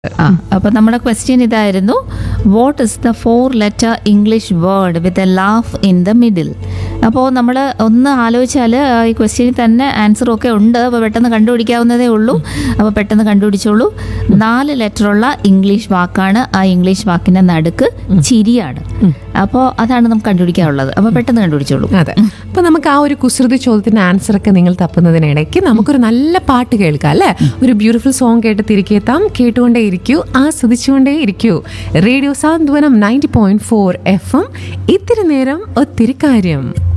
ആ അപ്പൊ നമ്മുടെ ക്വസ്റ്റ്യൻ ഇതായിരുന്നു what is the four letter English word with a laugh in the middle അപ്പോൾ നമ്മൾ ഒന്ന് ആലോചിച്ചാൽ ഈ ക്വസ്റ്റ്യനിൽ തന്നെ ആൻസറും ഒക്കെ ഉണ്ട് അപ്പോൾ പെട്ടെന്ന് കണ്ടുപിടിക്കാവുന്നതേ ഉള്ളൂ അപ്പോൾ പെട്ടെന്ന് കണ്ടുപിടിച്ചോളൂ നാല് ലെറ്ററുള്ള ഇംഗ്ലീഷ് വാക്കാണ് ആ ഇംഗ്ലീഷ് വാക്കിന്റെ നടുക്ക് ചിരിയാണ് അപ്പോൾ അതാണ് നമുക്ക് കണ്ടുപിടിക്കാനുള്ളത് അപ്പോൾ പെട്ടെന്ന് കണ്ടുപിടിച്ചോളൂ അതെ അപ്പൊ നമുക്ക് ആ ഒരു കുസൃതി ചോദ്യത്തിന്റെ ആൻസർ ഒക്കെ നിങ്ങൾ തപ്പുന്നതിനിടയ്ക്ക് നമുക്കൊരു നല്ല പാട്ട് കേൾക്കാം അല്ലെ ഒരു ബ്യൂട്ടിഫുൾ സോങ് കേട്ട് തിരികെ എത്താം കേട്ടുകൊണ്ടേ ഇരിക്കൂ ആസ്വദിച്ചുകൊണ്ടേ ഇരിക്കൂ radio Santhwanam ninety point four F M ഇത്തിരി നേരം ഒത്തിരി കാര്യം